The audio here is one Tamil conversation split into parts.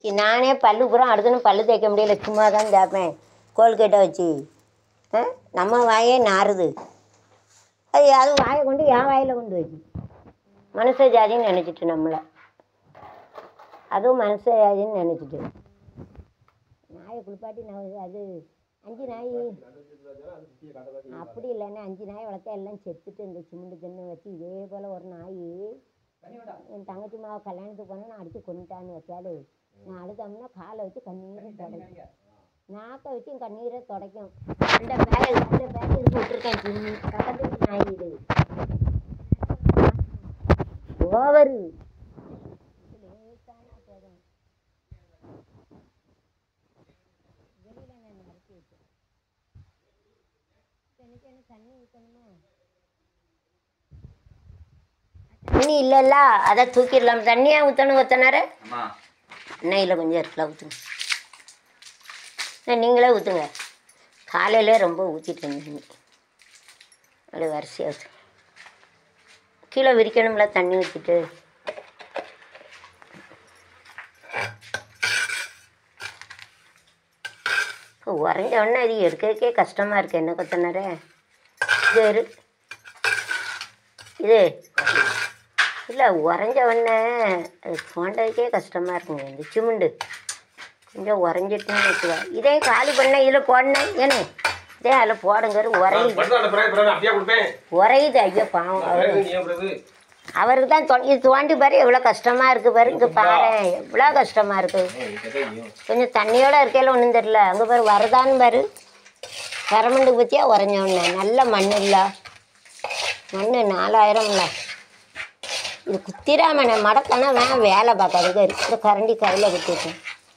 நானே பல்லு பூரா அடுத்துன்னு பல்லு தேய்க்க முடியல சும்மா தான் தேய்ப்பேன் கோல்கேட்டை வச்சு ஆ? நம்ம வாயே நாறுது அது அது வாயை கொண்டு என் வாயில் கொண்டு வைக்கும் மனுஷ ஜாதின்னு நினச்சிட்டு நம்மளை அதுவும் மனுஷ ஜாதின்னு நினச்சிட்டு நாயை குளிப்பாட்டி நான் அது அஞ்சு நாய் அப்படி இல்லைன்னா அஞ்சு நாய் வளர்த்தா எல்லாம் செத்துட்டு இந்த சிமெண்ட் தின்னு வச்சு இதே போல் ஒரு நாய் என் தங்கச்சி மாவை கல்யாணத்துக்கு போனால் நான் அடித்து கொண்டுட்டான்னு வச்சாலு நான் அழுதோம்னா காலை வச்சு கண்ணீரை துடைக்கும் நாக்கை வச்சு என் கண்ணீரை துடைக்கும் அந்த பேக் அந்த பேக் இதுக்கு விட்டுருக்கேன் சின்ன பக்கத்து வீட்டு நாய் இது ஓவரு லேசானா போதும் வெளியில் நான் நிறுத்தி வச்சேன் எனக்கு என்ன தண்ணி ஊற்றணுமா தண்ணி இல்லைல்ல அதை தூக்கிடலாம் தண்ணியா ஊற்றணும் ஊற்றினாரு அம்மா எண்ணெயில் கொஞ்சம் இருக்கலாம் ஊற்றுங்க நீங்களே ஊற்றுங்க காலையிலே ரொம்ப ஊற்றிட்டு தண்ணி அப்படி வரிசையாக ஊற்று கீழே விரிக்கணும்ல தண்ணி ஊற்றிட்டு உறைஞ்ச உடனே இது எடுக்கிறதுக்கே கஷ்டமாக இருக்குது என்ன கொத்தனாரே இது இரு இது இல்லை உறைஞ்ச உடனே அது தோண்டதுக்கே கஷ்டமாக இருக்குங்க இந்த சிமுண்டு கொஞ்சம் உறைஞ்சிட்டுன்னு வச்சுக்கோ இதே காலி பண்ண இதில் போடணும் ஏன்னு இதே அதில் போடுங்க உறையுது படுத்தாண்ட பிறகு பிறகு அப்படியே கொடுப்பேன் உறையுது ஐயோ பாவம் அவர் பிறகு நீ ஏன் பிறகு அவருக்கு தான் தொ இது தோண்டி பாரு எவ்வளோ கஷ்டமாக இருக்குது பாரு இங்கே பாரு எவ்வளோ கஷ்டமாக இருக்குது கொஞ்சம் தண்ணியோட இருக்கையில் ஒன்றும் தெரில அங்கே பாரு வரதான்னு பாரு கரமண்டுக்கு பற்றியா உறைஞ்ச உடனே நல்ல மண் இல்லை மண் நாலாயிரம் இல்லை இது குத்திராமண்ணே மடக்கனா வேணாம் வேலை பார்க்காதுக்கு இந்த கரண்டி கையில் குத்திட்டேன்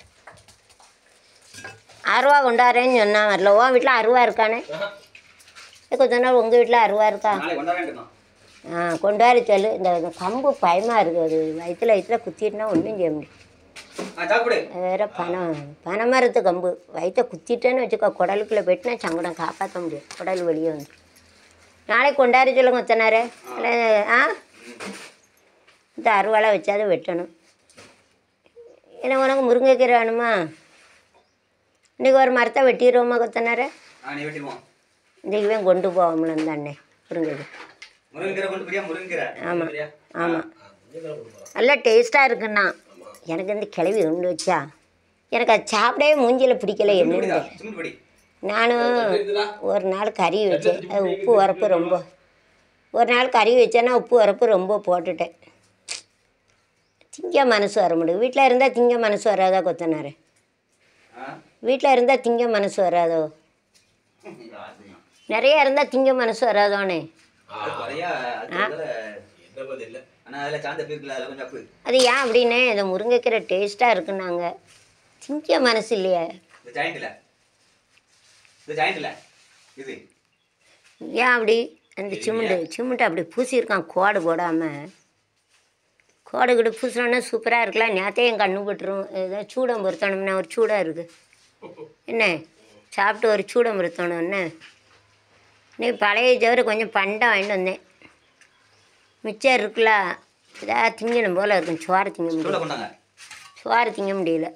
அருவா கொண்டாடுறேன்னு சொன்னான் வரல உன் வீட்டில் அருவா இருக்கானே கொஞ்ச நாள் உங்கள் வீட்டில் அருவா இருக்கா நாளைக்கு கொண்டாட வேண்டியதான் ஆ கொண்டாடி சொல்லு இந்த இந்த கம்பு பயமாக இருக்குது அது வயிற்றுல வயிற்றுல குத்திட்டுனா ஒன்றும் செய்ய முடியும் ஆ சாப்பிடு அது வேற பனம் பனைமரத்து கம்பு வயிற்ற குத்திட்டேன்னு வச்சுக்கோ குடலுக்குள்ளே போயிட்டுனா சங்கடம் காப்பாற்ற முடியும் குடல் வெளியே வந்து நாளைக்கு கொண்டாடி சொல்லுங்க ஒத்தனாரே இல்லை ஆ இந்த அருவாளை வச்சாது வெட்டணும் ஏன்னா உனக்கு முருங்கைக்கீரை வேணுமா இன்றைக்கி ஒரு மரத்தை வெட்டிடுவோமா கொத்தனாரே ஆ நீ வெட்டிடுவோம் இன்றைக்கி இவன் கொண்டு போவோம்ல இந்த அண்ணன் முருங்கைக்கீரை முருங்கீரை கொண்டு போறியா முருங்கீரை ஆமா. போறியா? ஆமாம் நல்லா டேஸ்ட்டாக இருக்குண்ணா எனக்கு இந்த கிளவி உண்டு வச்சா எனக்கு அது சாப்பிடவே மூஞ்சியில் பிடிக்கல என்னன்னு சும்மா தெரியல. சும்மா படி நானும் ஒரு நாள் கறி வச்சேன் அது உப்பு உரப்பு ரொம்ப ஒரு நாள் கறி வச்சேன்னா உப்பு உரப்பு ரொம்ப போட்டுட்டேன் திங்க மனசு வர முடியும் வீட்டில் இருந்தால் திங்க மனசு வராதா கொத்தனாரு ஆ வீட்டில் இருந்தால் திங்க மனசு வராதோ யாருக்கும். நிறைய இருந்தால் திங்க மனசு வராதோனே அது குறையா அது முதல்ல என்ன பதில் ஆனா அதுல சாந்த இருக்குல்ல அதுல கொஞ்சம் அப்பு அது ஏன் அப்படின்னே இந்த முருங்கைக்கீரை டேஸ்ட்டாக இருக்குன்னாங்க திங்க மனசு இல்லையே இந்த ஜாயிண்ட் இல்ல இந்த ஜாயிண்ட் இல்ல இது ஏன் அப்படி அந்த சிமெண்ட்டு சிமெண்ட்டு அப்படி பூசியிருக்கான் கோடு போடாமல் கோடு கிட்ட பூசினோன்னா சூப்பராக இருக்கலாம் நேற்றே என் கண்ணு பட்டுரும் ஏதோ சூடம் பொருத்தணும்னா ஒரு சூடாக இருக்குது என்ன சாப்பிட்டு ஒரு சூடம் பொருத்தணும் என்ன நீ பழைய சவறு கொஞ்சம் பண்டை வாங்கிட்டு வந்தேன் மிச்சம் இருக்குல்ல ஏதாவது திங்கணும் போல் இருக்கும் சோறு திங்க சூட முடியல கொண்டாங்க சோறு திங்க முடியல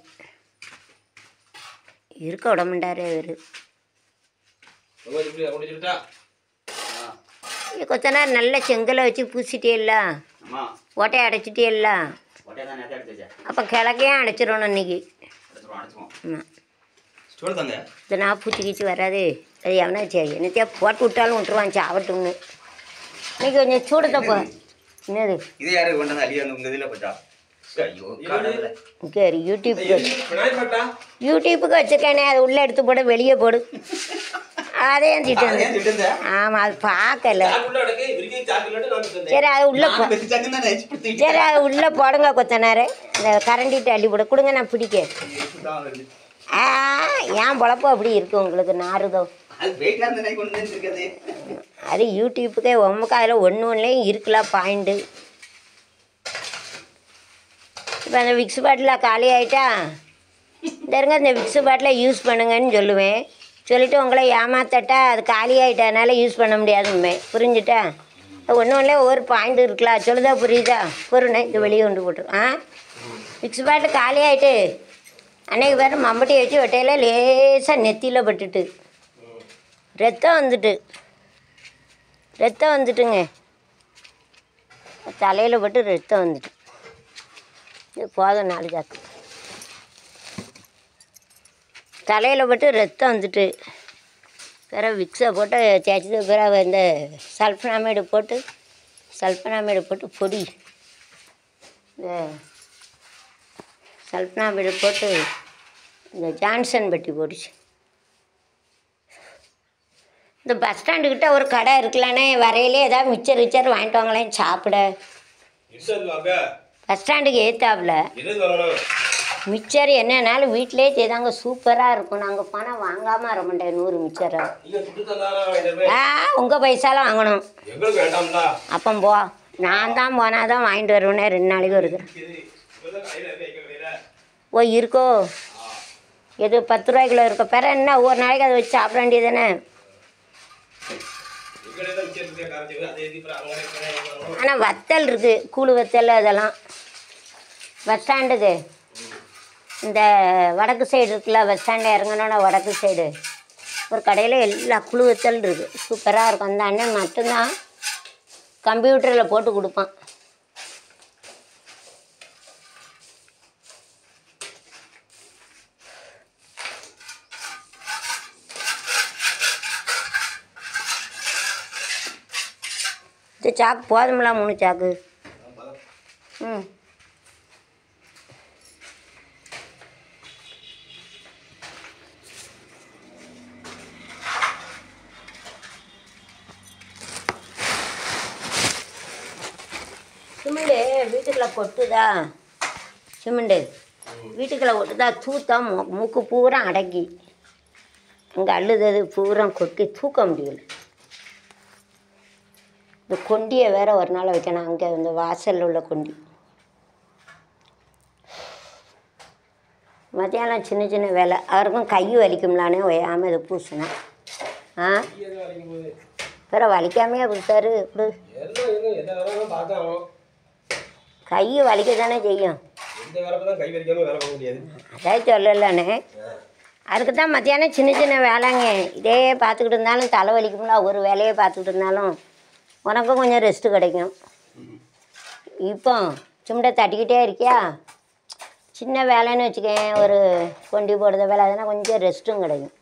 இருக்க விட மாட்டாரே இவர் இப்படி முடிச்சுட்டா ஆ கொஞ்ச நேரம் நல்ல செங்கலை வச்சு பூசிட்டே இல்லை அம்மா ஓட்டையை அடைச்சிட்டே இல்லை ஒட்டையை தான் நேரத்தை எடுத்து வச்சேன் அப்போ கிழக்கையும் அடைச்சிடணும் இன்னைக்கு எடுத்துருவோம் அடைச்சிருவோம் ஆமாம் சூடு தாங்க இது நான் பூச்சி கீச்சி வராது அது எவனா சரி என்னத்தையா போட்டு விட்டாலும் விட்டுருவான் சாவட்டும்னு இன்னைக்கு கொஞ்சம் சூடத்தை போ என்னது இது யாரு கொண்டாந்து அழியா உங்க இதுல போச்சா ஐயோ கடவுளே. இங்கே யூடியூப்புக்கு விநாயகர் பட்டா யூடியூப்புக்கு வச்சுருக்கேனே அது உள்ளே எடுத்து போட வெளியே போடு அதையும் திட்டு அதை ஏன் திட்டுந்த? ஆமாம் அது பார்க்கல சாக்குள்ள அடக்கு விரிக்கை சாக்குள்ளட்டு நான் தந்தேன் சரி அது உள்ளே போ நான் பெருசாக்குன்னு தான் நினைச்சு பிடிச்சிக்கிட்டேன். சரி அது உள்ளே போடுங்க கொத்தனாரு இந்த கரண்டிட்டு அள்ளி போட கொடுங்க நான் பிடிக்க தான் வருது. ஆ ஏன் பொழப்பு அப்படி இருக்கு உங்களுக்கு நாறுதோ அது வெயிட்ல இருந்து நினைக்க கொண்டு வந்து இருக்காது அது யூடியூப்புக்கே உமக்கு அதில் ஒன்று ஒன்றுலேயும் இருக்கலாம் பாயிண்ட்டு இப்போ அந்த விக்ஸ் பாட்டில் காலி ஆகிட்டா இந்த இருங்க இந்த விக்ஸ் பாட்டில் யூஸ் பண்ணுங்கன்னு சொல்லுவேன் சொல்லிவிட்டு உங்களை ஏமாத்தட்டா அது காலி ஆகிட்டனால யூஸ் பண்ண முடியாதுமே புரிஞ்சுட்டா ஒன்று ஒன்றே ஒரு பாயிண்ட் இருக்கலாம் சொல்லுதா புரியுதா பொருணை இந்த வெளியே கொண்டு போட்டு ஆ விக்ஸ் பாட்டில் காலி ஆகிட்டு அன்னைக்கு வேறு மம்பட்டி வச்சு வெட்டையில் லேசாக நெத்தியில் பட்டுட்டு ரத்தம் வந்துட்டு ரத்தம் வந்துட்டுங்க தலையில் பட்டு ரத்தம் வந்துட்டு இது போதும் நாலு சாக்கு தலையில் பட்டு ரத்தம் வந்துட்டு பிறகு விக்ஸை போட்டு தேய்ச்சது பிறகு இந்த சல்ஃபனாமைடு போட்டு சல்ஃபனாமைடு போட்டு பொடி இந்த சல்ஃபனாமைடு போட்டு இந்த ஜான்சன் பட்டி போட்டுச்சு இந்த பஸ் ஸ்டாண்டுக்கிட்ட ஒரு கடை இருக்கலானே வரையிலே ஏதாவது மிச்சர் மிச்சர் வாங்கிட்டு வாங்களேன் சாப்பிட இன்சூரன்ஸ் வாங்க பஸ் ஸ்டாண்டுக்கு ஏத்தாப்புல எது வாங்கணும் மிச்சர் என்னன்னாலும் வீட்டிலே செய்தாங்க சூப்பராக இருக்கும் நாங்கள் பணம் வாங்காமல் வர மாட்டேன் நூறு மிச்சரை நீங்க துட்டு தந்தாலும் வாங்கிட்டு வருவேன். ஆ உங்கள் பைசாலாம் வாங்கணும் எங்களுக்கு வேண்டாம்டா அப்போ போ நான் தான் போனால் தான் வாங்கிட்டு வருவேனே ரெண்டு நாளைக்கு வருது இது இப்பதான் கையில இருக்க எங்க கையில ஓ இருக்கோ எது பத்து ரூபாய்க்குள்ள இருக்க பிற என்ன ஒவ்வொரு நாளைக்கு அதை வச்சு சாப்பிட வேண்டியதானே எங்களே தான் மிச்சம் இருக்க காரணம் அதை எழுதி அப்புறம் அவங்க இருக்கிறேன், இவங்க வரணும். ஆனால் வத்தல் இருக்குது கூழு வத்தல் அதெல்லாம் பஸ் ஸ்டாண்டுக்கு இந்த வடக்கு சைடு இருக்குல்ல பஸ் ஸ்டாண்டு இறங்கணுன்னா வடக்கு சைடு ஒரு கடையில் எல்லா குழு வத்தல் இருக்குது சூப்பராக இருக்கும் அந்த அண்ணன் மட்டும்தான் கம்ப்யூட்டரில் போட்டு கொடுப்பான் இது சாக்கு போதுமில்ல மூணு சாக்கு ம் சிமெண்டு வீட்டுக்குள்ளே கொட்டுதா சிமெண்டு வீட்டுக்குள்ளே கொட்டுதா தூத்தா மூ மூக்கு பூரா அடக்கி அங்கே அள்ளுதது பூரா கொட்டி தூக்க முடியல இந்த கொண்டியை வேற ஒரு நாள் வைக்கணும் அங்கே இந்த வாசலில் உள்ள கொண்டி மத்தியானம் சின்ன சின்ன வேலை அவருக்கும் கை வலிக்கும்லானே ஒயாமல் இதை பூசினேன் ஆ கையெல்லாம் வலிக்கும் போது. பிற வலிக்காமையே கொடுத்தாரு இப்படி எல்லாம் எங்க எந்த வேலையும் பார்த்தாலும் கை வலிக்க தானே செய்யும் எந்த வேலை தான் கை வலிக்காம வேலை பார்க்க முடியாது அதான் சொல்லலண்ணே அதுக்கு தான் மத்தியானம் சின்ன சின்ன வேலைங்க இதே பார்த்துக்கிட்டு இருந்தாலும் தலை வலிக்கும்ல ஒரு வேலையை பார்த்துக்கிட்டு இருந்தாலும் உனக்கும் கொஞ்சம் ரெஸ்ட்டு கிடைக்கும் இப்போ சும்மா தட்டிக்கிட்டே இருக்கியா சின்ன வேலைன்னு வச்சுக்கேன் ஒரு கொண்டி போடுற வேலை அதெல்லாம் கொஞ்சம் ரெஸ்ட்டும் கிடைக்கும்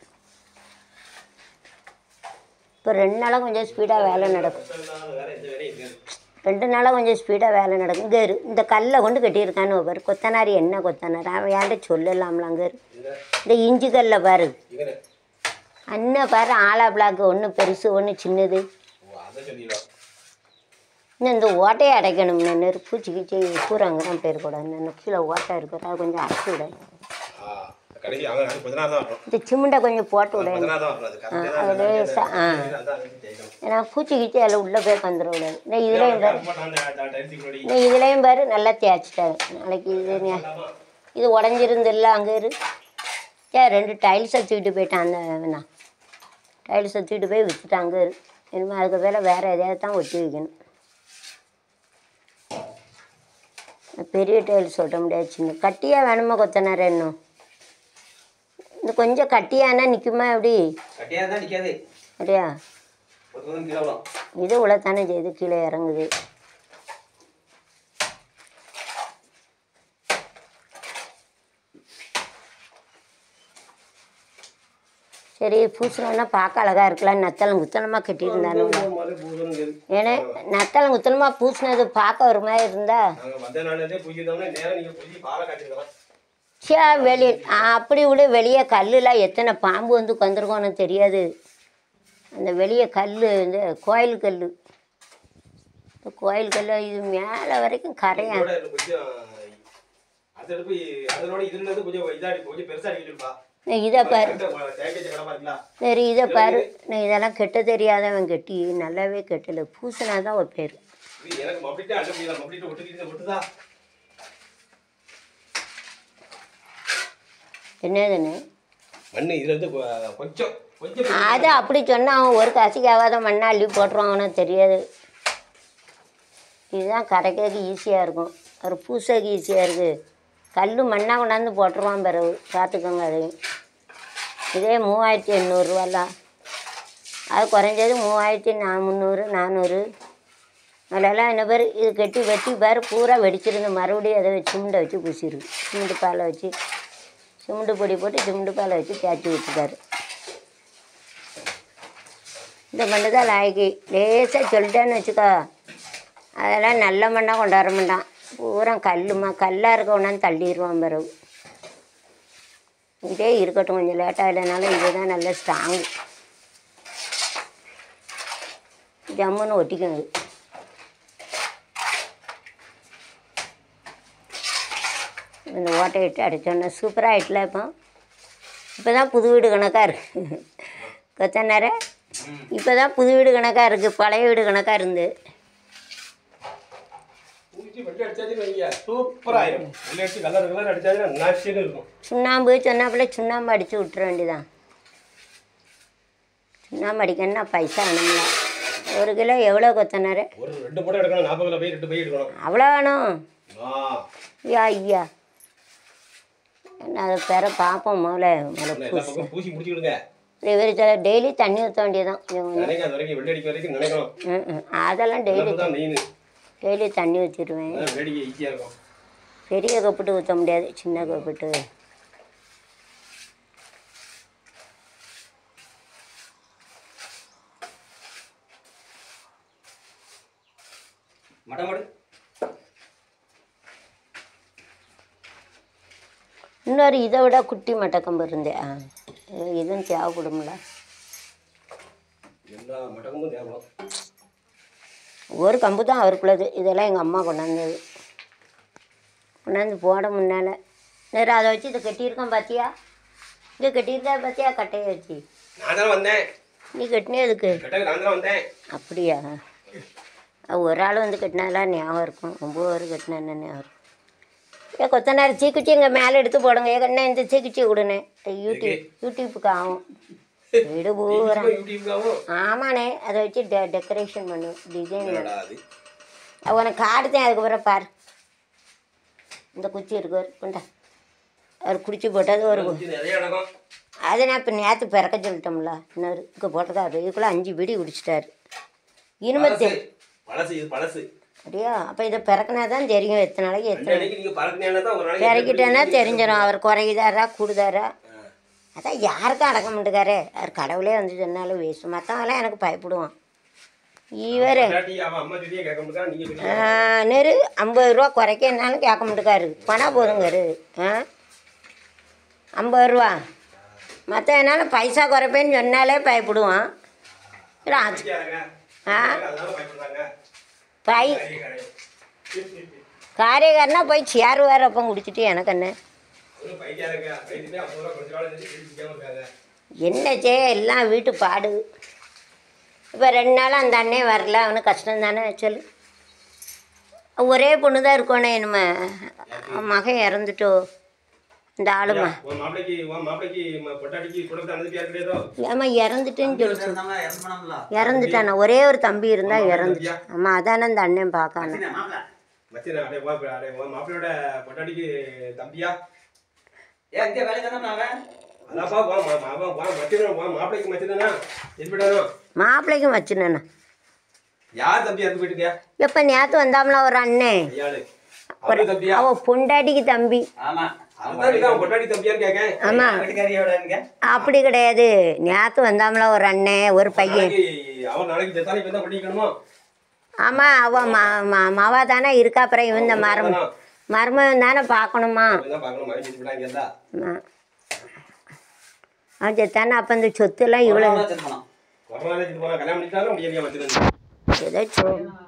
இப்போ ரெண்டு நாளாக கொஞ்சம் ஸ்பீடாக வேலை நடக்கும் கஷ்டம் வேலை எந்த வேலையும் இருக்காது ரெண்டு நாளாக கொஞ்சம் ஸ்பீடாக வேலை நடக்கும் இங்கே இரு இந்த கல்லை கொண்டு கட்டியிருக்கான்னு பாரு கொத்தனார் என்ன கொத்தனார் அவன் ஏன்ட்ட சொல்லலாம்ல அங்கே இரு இங்க இந்த இஞ்சி கல்லை பாரு இவனே அண்ணன் பாரு ஆலா பிளாக்கு ஒன்று பெருசு ஒன்று சின்னது ஓ அதை சொல்லிடலாம் இன்னும் இந்த ஓட்டையை அடைக்கணும்னு நெருப்பு சிகிச்சை பூராங்கிறான் பேர் கூட இன்னும் கீழே ஓட்டை இருக்கிற அதை கொஞ்சம் அரைச்சி விட ஆ கடைசி அவங்க அது கொஞ்ச நேரம் தான் வரணும் இந்த சிமுண்டை கொஞ்சம் போட்டு விட கொஞ்ச நேரம் தான் வரணும் அது கரெக்டாக ஆ, அது லேசா, ஆ. அதான் அது தேய்க்கணும் ஏன்னா பூச்சி கிச்சி அதில் உள்ளே போய் வந்துடக்கூடாது இந்த இதுலேயும் பாரு போட்டான் அந்த டைல்ஸுக்கு முன்னாடி இந்த இதுலேயும் பாரு நல்லா தேய்ச்சிட்டாங்க நாளைக்கு இது நே- இது உடஞ்சிருந்தில்ல அங்கே இரு ஏ ரெண்டு டைல்ஸை தூக்கிட்டு போயிட்டான் அந்த வேணா டைல்ஸை தூக்கிட்டு போய் விற்றுட்டான் அங்கே இரு இனிமேல் அதுக்கு மேலே வேறு எதையாவது தான் ஒட்டி வைக்கணும் பெரிய டைல்ஸ் ஒட்ட முடியாது சின்ன கட்டியாக வேணுமா கொத்தனார் இன்னும் இந்த கொஞ்சம் கட்டியானா நிற்குமா எப்படி கட்டியாக தான் நிற்காது அப்படியா ஒரு கொஞ்சம் கீழே விடும் இது உள்ள செய்து கீழே இறங்குது சரி பூசணுன்னா பார்க்க அழகா இருக்கலாம் நத்தலம் குத்தனமாக கட்டியிருந்தானு மழை பூசணும் ஏன்னா நத்தலம் குத்தனமாக பூசினது பார்க்க ஒரு மாதிரி இருந்தா நாங்கள் வந்த நாள்லேருந்தே பூஜிட்டோம்னா நேரம் நீங்கள் பூஜி பாலை காய்ச்சிருக்கலாம் சே வெளியே அப்படி விட வெளியே கல்லுலாம் எத்தனை பாம்பு வந்து உட்காந்துருக்கோன்னு தெரியாது அந்த வெளியே கல் இந்த கோயில் கல் இந்த கோயில் கல் இது மேலே வரைக்கும் கரையா இதோட இன்னும் கொஞ்சம் அது எடுப்பு அதனோட இதுல இருந்து கொஞ்சம் இதாடி கொஞ்சம் பெருசா அடிக்கிட்டுப்பா இதை பாரு தேங்காய் கடமா இருக்குல்ல சரி இதை பாரு நான் இதெல்லாம் கெட்ட தெரியாதவன் கெட்டி நல்லாவே கெட்டல பூசினா தான் ஒரு பேர் இது எனக்கு மப்பிட்டு அள்ள முடியல மப்பிட்டு ஒட்டுக்கிட்டு ஒட்டுதா என்னதுன்னு மண்ணு இதுல இருந்து கொ- கொஞ்சம் கொஞ்சம் அது அப்படி சொன்னால் அவன் ஒரு கசிக்காவாத மண்ணை அள்ளி போட்டுருவாங்கன்னு தெரியாது இதுதான் கரைக்கிறதுக்கு ஈஸியாக இருக்கும் ஒரு பூசைக்கு ஈஸியாக இருக்குது கல் மண்ணாக கொண்டாந்து போட்டுருவான் பிறகு பார்த்துக்கோங்க அதையும் இதே மூவாயிரத்தி எண்ணூறுரூவாலாம் அது குறைஞ்சது மூவாயிரத்தி நா முந்நூறு நானூறு அதிலெல்லாம் என்ன பேர் இது கட்டி வெட்டி பேர் பூரா வெடிச்சிருந்து மறுபடியும் அதை வச்சு சிமெண்டை வச்சு பூசிடு சிமெண்ட் பாலை வச்சு சிமெண்ட் பொடி போட்டு சிமெண்ட் பாலை வச்சு தேய்ச்சி விட்டுட்டாரு இந்த மண்ணு தான் லாய்க்கு லேசாக சொல்லிட்டேன்னு வச்சுக்கோ அதெல்லாம் நல்ல மண்ணாக கொண்டாட மாட்டான் பூரா கல்லுமா கல்லாக இருக்க கொண்டாந்து தள்ளிடுவான் பிறகு இதே இருக்கட்டும் கொஞ்சம் லேட்டாக இல்லைனாலும் இதுதான் நல்ல ஸ்ட்ராங்கு ஜம்முன்னு ஒட்டிக்கோங்க இந்த ஓட்டை இட்டு அடித்தோன்னே சூப்பராக ஆயிட்டல இப்போ இப்போ தான் புது வீடு கணக்காக இருக்கு கொத்தனார இப்போ தான் புது வீடு கணக்காக இருக்குது பழைய வீடு கணக்காக இருந்து ஊற்றி வண்டி அடிச்சாச்சுன்னு வைங்க சூப்பராயிரும் வெள்ளை அடிச்சு கலர் கலர் அடிச்சாச்சுன்னா நாச்சின்னு இருக்கும் சுண்ணாம்பு சொன்னாப்புல சுண்ணாம்பு அடித்து விட்டுற வேண்டியதான் சுண்ணாம்பு அடிக்கணும்னா பைசா வேணும்ல ஒரு கிலோ எவ்வளோ கொத்தனாரு ஒரு ரெண்டு மூட்டை எடுக்கணும் நாற்பது கிலோ போய் ரெண்டு போய் எடுக்கணும் அவ்வளோ வேணும் ஆ ஐயா ஐயா என்ன அதை பெற பார்ப்போம் முதல்ல முதல்ல எல்லா பூசி பக்கம் பூசி முடிச்சுக்கிடுங்க இவர் டெய்லி தண்ணி ஊற்ற வேண்டியதான் நினைக்க அது வரைக்கும் வெள்ளை அடிக்க வரைக்கும் நினைக்கணும் ம் ம். அதெல்லாம் டெய்லி தான் மெயின் டெய்லி தண்ணி ஊற்றிடுவேன் வேடிக்கை ஈஸியாக இருக்கும் பெரிய கப்பிட்டு ஊற்ற முடியாது சின்ன கப்பிட்டு மட்டம் மாடு இன்னொரு இதை விட குட்டி மட்டக்கம்பு இருந்தே ஆ இது- இதுவும் தேவைப்படும்ல எல்லா மட்டமும் தேவைப்படும் ஒரு கம்பு தான் அவருக்குள்ளது இதெல்லாம் எங்கள் அம்மா கொண்டாந்தது கொண்டாந்து போட முன்னால் நேரம் அதை வச்சு இதை கட்டியிருக்கோம் பார்த்தியா இங்கே கட்டியிருக்கா பார்த்தியா கட்டையை வச்சு நான் தானே வந்தேன் நீ கட்டினே அதுக்கு கட்டக்கு நான் தானே வந்தேன் அப்படியா அது ஒரு ஆள் வந்து கட்டினாலாம் ஞாபகம் இருக்கும் ஒம்பது பேர் கட்டினா என்ன ஞாபகம் இருக்கும் ஏ கொத்தனார் சீக்குச்சி இங்கே மேலே எடுத்து போடுங்க ஏ கண்ணா இந்த சீக்குச்சி விடுனே யூடியூப் யூடியூப்புக்கு ஆகும் வீடு பூரா யூடியூப்காவும் ஆமாண்ணே அதை வச்சு டெ டெக்கரேஷன் பண்ணு டிசைன் என்னடா அது உனக்கு காடுதேன் அதுக்கப்புறம் பாரு இந்த குச்சி இருக்கு ஒரு கொண்டா அவர் குடிச்சு போட்டது ஒரு இது நிறைய நடக்கும் அதை நான் இப்போ நேற்று பிறக்க சொல்லிட்டோம்ல இன்னொரு இங்கே போட்டிருக்காரு இதுக்குள்ளே அஞ்சு பிடி குடிச்சிட்டாரு இனிமேல் பழசு பழசு இது பழசு அப்படியா அப்போ இதை பிறக்கினா தான் தெரியும் எத்தனை நாளைக்கு ரெண்டு எத்தனை அன்னைக்கு நீங்க பறக்குனீங்கன்னா தான் ஒரு நாளைக்கு பிறக்கிட்டேன்னா தெரிஞ்சிடும் அவர் குறையுதாரா கூடுதாரா அதான் யாருக்கும் அடக்க மாட்டேக்காரு அவர் கடவுளே வந்து சொன்னாலும் வேஸ்ட் மற்றவங்களாம் எனக்கு பயப்படுவான் இவர் இல்லாட்டி அவன் அம்மா சொல்லியே கேட்க முடியாது நீங்க சொல்லியே நெரு ஐம்பது ரூபா குறைக்கனாலும் கேட்க மாட்டேக்காரு பணம் போதுங்காரு ஆ ஐம்பது ரூபா மற்ற என்னால் பைசா குறைப்பேன்னு சொன்னாலே பயப்படுவான் இல்ல, அது- பிடிக்காதுங்க. ஆ அதனால பயப்படுறாங்க பை நிறைய கடை. காரியக்காரனா போய் சேர் வேறு அப்போ குடிச்சிட்டு எனக்கு என்ன ஒரு பைத்தியாருங்க பைத்தியமே ஐம்பது ரூபா கொஞ்ச நாள் இருந்து பிடிக்காம இருக்காங்க என்ன செய்ய எல்லாம் வீட்டு பாடு இப்போ ரெண்டு நாள் அந்த அண்ணே வரல அவனுக்கு கஷ்டம் தானே சொல்லு ஒரே பொண்ணு தான் இருக்கோனே நம்ம மகன் இறந்துட்டோ இந்த ஆளுமா உன் மாப்பிளைக்கு உன் மாப்பிளைக்கு ம- பொட்டாட்டிக்கு குடும்பத்தை அனுப்பி யாரு கிடையாதோ ஏமா இறந்துட்டேன்னு சொல்லி இருந்தாங்க இறந்து போனாங்களா இறந்துட்டானா ஒரே ஒரு தம்பி இருந்தா இறந்துச்சு ஆமாம் அதானே அந்த அண்ணன் பார்க்கான மாப்பிள்ள மச்சின அடே வா அடே உன் மாப்பிளையோட பொட்டாட்டிக்கு தம்பியா ஏன் இங்கே வேலைக்கு தானே அவன் அதாப்பா வா மா மா- வா வா மச்சின வா மாப்பிளைக்கு மச்சினா எப்படிடானோ மாப்பிள்ளைக்கும் வச்சுனேண்ணா யார் தம்பி இறந்து போயிட்டுங்க எப்போ நேற்று வந்தாமல ஒரு அண்ணன் ஐயாளு அவரு தம்பியா அவ பொண்டாட்டிக்கு தம்பி ஆமா அதுதான் இதான் பொட்டாட்டி தம்பியான்னு கேட்கேன் ஆமாம் வீட்டுக்காரியோட இங்க அப்படி கிடையாது நேற்று வந்தாமல ஒரு அண்ணன் ஒரு பையன் நாளைக்கு அவன் நாளைக்கு செத்தாலும் இப்போ தான் பண்ணிக்கணுமோ ஆமாம் அவன் மா மா மாவா தானே இருக்கா அப்புறம் இவன் இந்த மரம் மருமகன் தானே பார்க்கணுமா தான் பார்க்கணும் மழை செஞ்சு விடாங்க இருந்தா ஆமா. அவன் செத்தானே அப்போ இந்த சொத்துலாம் இவ்வளோ செத்து போனான் கொரோனா செஞ்சு போனா கல்யாணம் பண்ணிட்டாலும் முடியலையா மச்சின ஏதோ சொ